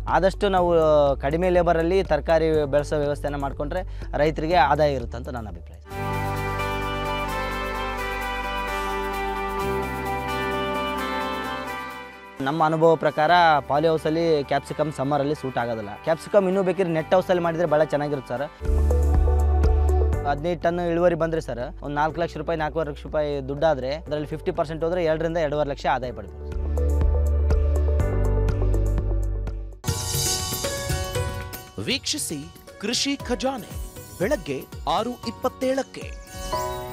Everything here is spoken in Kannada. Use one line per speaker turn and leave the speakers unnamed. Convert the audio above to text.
ಆದಷ್ಟು ನಾವು ಕಡಿಮೆ ಲೇಬರಲ್ಲಿ ತರಕಾರಿ ಬೆಳೆಸೋ ವ್ಯವಸ್ಥೆನ ಮಾಡಿಕೊಂಡ್ರೆ ರೈತರಿಗೆ ಆದಾಯ ಇರುತ್ತೆ ಅಂತ ನನ್ನ ಅಭಿಪ್ರಾಯ ನಮ್ಮ ಅನುಭವ ಪ್ರಕಾರ ಪಾಲಿ ಹೌಸಲ್ಲಿ ಕ್ಯಾಪ್ಸಿಕಮ್ ಸಮ್ಮರಲ್ಲಿ ಸೂಟ್ ಆಗೋದಿಲ್ಲ ಕ್ಯಾಪ್ಸಿಕಮ್ ಇನ್ನೂ ಬೇಕಿದ್ರೆ ನೆಟ್ ಹೌಸಲ್ಲಿ ಮಾಡಿದರೆ ಭಾಳ ಚೆನ್ನಾಗಿರುತ್ತೆ ಸರ್ ಹದಿನೈದು ಟನ್ ಇಳುವರಿ ಬಂದರೆ ಸರ್ ಒಂದು ನಾಲ್ಕು ಲಕ್ಷ ರೂಪಾಯಿ ನಾಲ್ಕೂವರೆ ಲಕ್ಷ ರೂಪಾಯಿ ದುಡ್ಡಾದರೆ ಅದರಲ್ಲಿ ಫಿಫ್ಟಿ ಪರ್ಸೆಂಟ್ ಹೋದರೆ ಎರಡರಿಂದ ಎರಡೂವರೆ ಲಕ್ಷ ಆದಾಯ ಪಡಿಬೋದು
ವೀಕ್ಷಿಸಿ ಕೃಷಿ ಖಜಾನೆ ಬೆಳಗ್ಗೆ ಆರು ಇಪ್ಪತ್ತೇಳಕ್ಕೆ